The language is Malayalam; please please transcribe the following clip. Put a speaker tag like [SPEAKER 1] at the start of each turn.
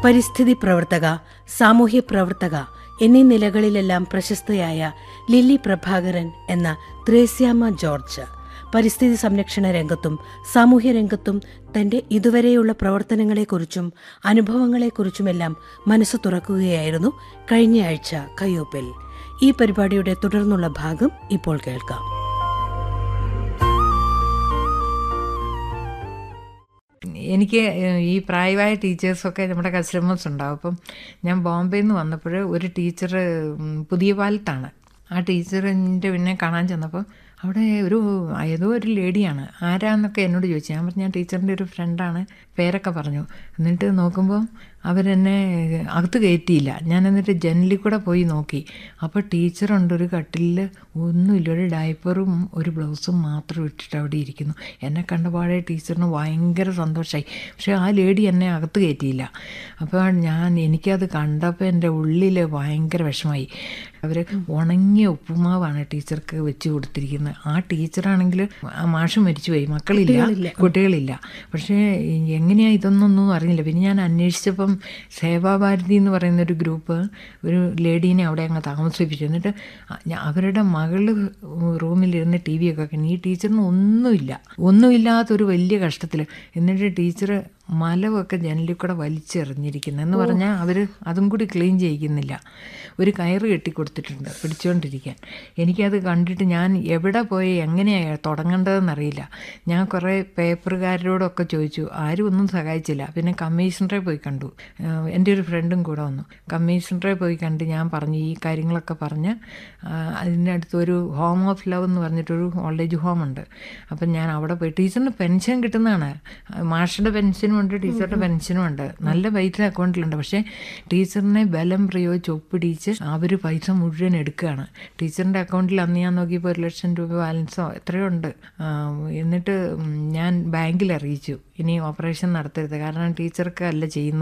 [SPEAKER 1] പരിസ്ഥിതി പ്രവർത്തക സാമൂഹ്യ പ്രവർത്തക എന്നീ നിലകളിലെല്ലാം പ്രശസ്തയായ ലില്ലി പ്രഭാകരൻ എന്ന ത്രേസ്യാമ്മ ജോർജ് പരിസ്ഥിതി സംരക്ഷണ രംഗത്തും സാമൂഹ്യ രംഗത്തും തന്റെ ഇതുവരെയുള്ള പ്രവർത്തനങ്ങളെക്കുറിച്ചും അനുഭവങ്ങളെക്കുറിച്ചുമെല്ലാം മനസ്സ് തുറക്കുകയായിരുന്നു കഴിഞ്ഞയാഴ്ച കയ്യൂപ്പിൽ ഈ പരിപാടിയുടെ തുടർന്നുള്ള ഭാഗം ഇപ്പോൾ കേൾക്കാം
[SPEAKER 2] എനിക്ക് ഈ പ്രായമായ ടീച്ചേഴ്സൊക്കെ നമ്മുടെ കസ്റ്റമേഴ്സ് ഉണ്ടാവും അപ്പം ഞാൻ ബോംബെയിൽ നിന്ന് വന്നപ്പോൾ ഒരു ടീച്ചർ പുതിയ പാലത്താണ് ആ ടീച്ചറിൻ്റെ പിന്നെ കാണാൻ ചെന്നപ്പോൾ അവിടെ ഒരു ഏതോ ഒരു ലേഡിയാണ് ആരാന്നൊക്കെ എന്നോട് ചോദിച്ചു ഞാൻ പറഞ്ഞു ഞാൻ ടീച്ചറിൻ്റെ ഒരു ഫ്രണ്ടാണ് പേരൊക്കെ പറഞ്ഞു എന്നിട്ട് നോക്കുമ്പോൾ അവരെന്നെ അകത്ത് കയറ്റിയില്ല ഞാൻ എന്നിട്ട് ജനലിൽ കൂടെ പോയി നോക്കി അപ്പോൾ ടീച്ചറുണ്ട് ഒരു കട്ടിലിൽ ഒന്നുമില്ല ഒരു ഡയപ്പറും ഒരു ബ്ലൗസും മാത്രം ഇട്ടിട്ട് അവിടെ ഇരിക്കുന്നു എന്നെ കണ്ടപാടെ ടീച്ചറിന് ഭയങ്കര സന്തോഷമായി പക്ഷേ ആ ലേഡി എന്നെ അകത്ത് കയറ്റിയില്ല അപ്പോൾ ഞാൻ എനിക്കത് കണ്ടപ്പോൾ എൻ്റെ ഉള്ളിൽ ഭയങ്കര വിഷമായി അവർ ഉണങ്ങിയ ഉപ്പുമാവാണ് ടീച്ചർക്ക് വെച്ച് കൊടുത്തിരിക്കുന്നത് ആ ടീച്ചറാണെങ്കിൽ ആ മാഷ് മരിച്ചുപോയി മക്കളില്ല കുട്ടികളില്ല പക്ഷേ എങ്ങനെയാണ് ഇതൊന്നൊന്നും അറിയില്ല പിന്നെ ഞാൻ അന്വേഷിച്ചപ്പം സേവാഭാരതി എന്ന് പറയുന്ന ഒരു ഗ്രൂപ്പ് ഒരു ലേഡീനെ അവിടെ അങ്ങ് താമസിപ്പിച്ചു എന്നിട്ട് അവരുടെ മകള് റൂമിലിരുന്ന് ടി വി ഒക്കെ ഈ ടീച്ചറിന് ഒന്നുമില്ല ഒന്നുമില്ലാത്തൊരു വലിയ കഷ്ടത്തിൽ എന്നിട്ട് ടീച്ചർ മലമൊക്കെ ജനലിൽ കൂടെ വലിച്ചെറിഞ്ഞിരിക്കുന്നു എന്ന് പറഞ്ഞാൽ അവർ അതും കൂടി ക്ലീൻ ചെയ്യിക്കുന്നില്ല ഒരു കയറ് കെട്ടി കൊടുത്തിട്ടുണ്ട് പിടിച്ചുകൊണ്ടിരിക്കാൻ എനിക്കത് കണ്ടിട്ട് ഞാൻ എവിടെ പോയി എങ്ങനെയാണ് തുടങ്ങേണ്ടതെന്നറിയില്ല ഞാൻ കുറേ പേപ്പറുകാരോടൊക്കെ ചോദിച്ചു ആരും ഒന്നും സഹായിച്ചില്ല പിന്നെ കമ്മീഷണറെ പോയി കണ്ടു എൻ്റെ ഒരു ഫ്രണ്ടും കൂടെ വന്നു കമ്മീഷണറെ പോയി കണ്ട് ഞാൻ പറഞ്ഞു ഈ കാര്യങ്ങളൊക്കെ പറഞ്ഞ് അതിൻ്റെ അടുത്ത് ഒരു ഹോം ഓഫ് ലവ് എന്ന് പറഞ്ഞിട്ടൊരു ഓൾഡ് ഏജ് ഹോം ഉണ്ട് അപ്പം ഞാൻ അവിടെ പോയി ടീച്ചറിന് പെൻഷൻ കിട്ടുന്നതാണ് മാഷയുടെ പെൻഷനും ഉണ്ട് ടീച്ചറുടെ പെൻഷനും ഉണ്ട് നല്ല പൈസ അക്കൗണ്ടിലുണ്ട് പക്ഷേ ടീച്ചറിനെ ബലം പ്രയോഗിച്ച് ഒപ്പിടിച്ച് അവർ പൈസ മുഴുവൻ എടുക്കുകയാണ് ടീച്ചറിൻ്റെ അക്കൗണ്ടിൽ അന്ന് ഞാൻ നോക്കിയപ്പോൾ ഒരു ലക്ഷം രൂപ ബാലൻസോ എത്രയോ ഉണ്ട് എന്നിട്ട് ഞാൻ ബാങ്കിൽ അറിയിച്ചു ഇനി ഓപ്പറേഷൻ നടത്തരുത് കാരണം ടീച്ചർക്ക് അല്ല ചെയ്യുന്നത്